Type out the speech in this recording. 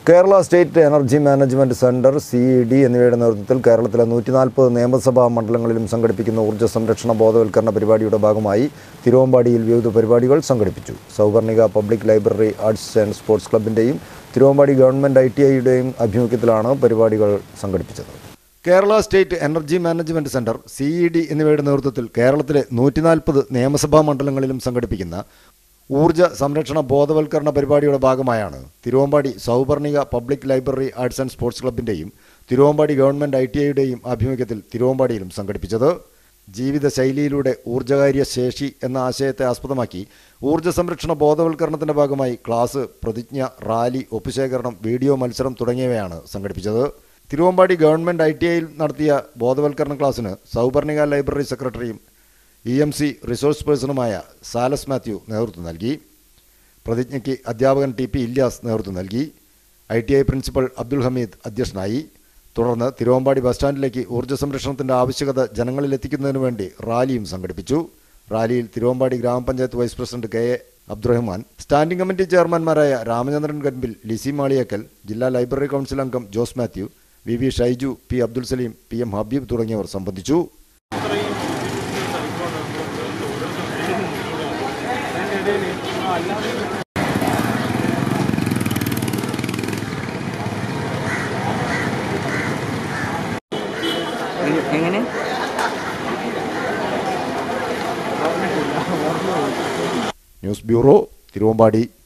Kerala state energy management centre C E D എന്നിവയുടെ നേതൃത്വത്തിൽ കേരളത്തിലെ നൂറ്റി നാൽപ്പത് നിയമസഭാ മണ്ഡലങ്ങളിലും സംഘടിപ്പിക്കുന്ന ഊർജ്ജ സംരക്ഷണ ബോധവൽക്കരണ പരിപാടിയുടെ ഭാഗമായി തിരുവമ്പാടിയിൽ വിവിധ പരിപാടികൾ സംഘടിപ്പിച്ചു Sauvarnika public library arts and sports ക്ലബിൻ്റെയും തിരുവമ്പാടി ഗവൺമെൻറ് ഐ ടി ഐയുടെയും ആഭിമുഖ്യത്തിലാണ് പരിപാടികൾ സംഘടിപ്പിച്ചത് Kerala state energy management centre C E D എന്നിവയുടെ നേതൃത്വത്തിൽ കേരളത്തിലെ നൂറ്റി നാൽപ്പത് നിയമസഭാ മണ്ഡലങ്ങളിലും സംഘടിപ്പിക്കുന്ന ഊർജ്ജ സംരക്ഷണ ബോധവൽക്കരണ പരിപാടിയുടെ ഭാഗമായാണ് Thiruvambadi Souparnika public library arts and sports ക്ലബിൻ്റെയും തിരുവമ്പാടി ഗവൺമെൻറ് ഐ ടി ഐയുടെയും ആഭിമുഖ്യത്തിൽ തിരുവമ്പാടിയിലും സംഘടിപ്പിച്ചത് ജീവിതശൈലിയിലൂടെ ഊർജ്ജകാര്യ ശേഷി എന്ന ആശയത്തെ ആസ്പദമാക്കി ഊർജ്ജ സംരക്ഷണ ബോധവൽക്കരണത്തിന്റെ ഭാഗമായി ക്ലാസ് പ്രതിജ്ഞ റാലി ഒപ്പുശേഖരണം വീഡിയോ മത്സരം തുടങ്ങിയവയാണ് സംഘടിപ്പിച്ചത് തിരുവമ്പാടി ഗവൺമെൻറ് ഐ ടി ഐയിൽ നടത്തിയ ബോധവൽക്കരണ ക്ലാസ്സിന് സൗപർണിക ലൈബ്രറി സെക്രട്ടറിയും ഇ എം സി റിസോഴ്സ് പേഴ്സണുമായ സാലസ് മാത്യു നേതൃത്വം നൽകി പ്രതിജ്ഞയ്ക്ക് അധ്യാപകൻ ടി പി ഇല്യാസ് നേതൃത്വം നൽകി I T I principal Abdul Hameed അധ്യക്ഷനായി തുടർന്ന് തിരുവമ്പാടി ബസ് സ്റ്റാൻഡിലേക്ക് ഊർജ്ജ സംരക്ഷണത്തിന്റെ ആവശ്യകത ജനങ്ങളിലെത്തിക്കുന്നതിനു വേണ്ടി റാലിയും സംഘടിപ്പിച്ചു റാലിയിൽ Thiruvambadi grama panchayat vice president K A Abdurahman standing committee ചെയർമാൻമാരായ രാമചന്ദ്രൻ കൻപിൽ ലിസി മാളിയക്കൽ ജില്ലാ ലൈബ്രറി കൗൺസിൽ അംഗം Jose Mathew V V Shaiju P Abdul Saleem P M Habeeb തുടങ്ങിയവർ സംബന്ധിച്ചു എ- എങ്ങനെ ന്യൂസ് ബ്യൂറോ തിരുവമ്പാടി